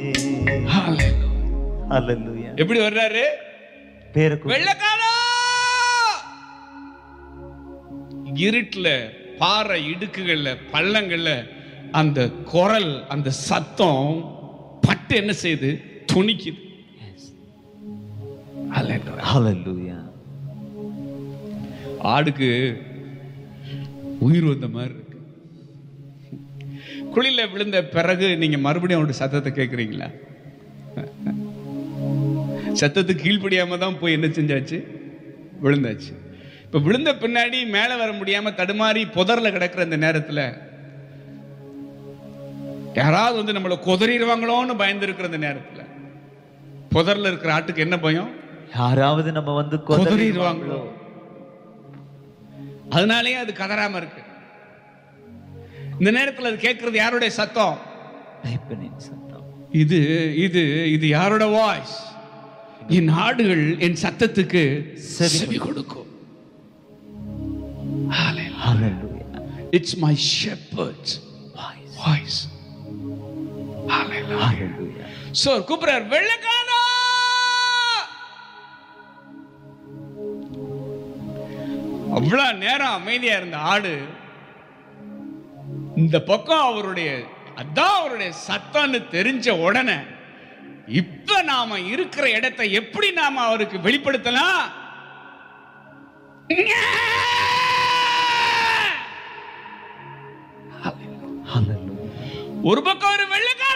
ஹalleluya எப்படி வர்றாரு பேருக்கு வெள்ளக்காரா இருட்டுல பாறை இடுக்குகள்ல பள்ளங்கள்ல அந்த குரல் அந்த சத்தம் பட்டு என்ன செய்யுது துணிக்குது Hallelujah. ஹalleluya ஆடுக்கு உயிர் வந்த மாதிரி இருக்கு குழியில விழுந்த பிறகு நீங்க மறுபடியும் அவருடைய சத்தத்தை கேட்குறீங்களா சத்தத்துக்கு கீழ்ப்படியாம தான் போய் என்ன செஞ்சாச்சு விழுந்தாச்சு இப்ப விழுந்த பின்னாடி மேலே வர முடியாம தடுமாறி புதர்ல கிடக்கிற அந்த நேரத்துல யாராவது வந்து நம்மளை கொதறிடுவாங்களோன்னு பயந்து இருக்கிற அந்த நேரத்துல புதர்ல இருக்கிற ஆட்டுக்கு என்ன பயம் யாராவது நம்ம வந்து கொதறிடுவாங்களோ அதனாலேயே அது கதறாம இருக்கு இந்த நேரத்துல அது கேட்கறது யாருடைய சத்தம் கைப்பனின் சத்தம் இது இது இது யாரோட வாய்ஸ் என் ஆடுகள் என் சத்தத்துக்கு செவி செவி கொடுக்கும் hallelujah it's my shepherd's voice hallelujah so கூப்பிடுறார் வெள்ளக்காரா அவ்வளவு நேரம் அமைதியா இருந்த ஆடு இந்த பக்கம் அவருடைய அதான் அவருடைய சத்தம்னு தெரிஞ்ச உடனே இப்ப நாம இருக்கிற இடத்தை எப்படி நாம அவருக்கு வெளிப்படுத்தலாம் ஹalleluya ஒரு பக்கம் ஒரு வெள்ளக்கார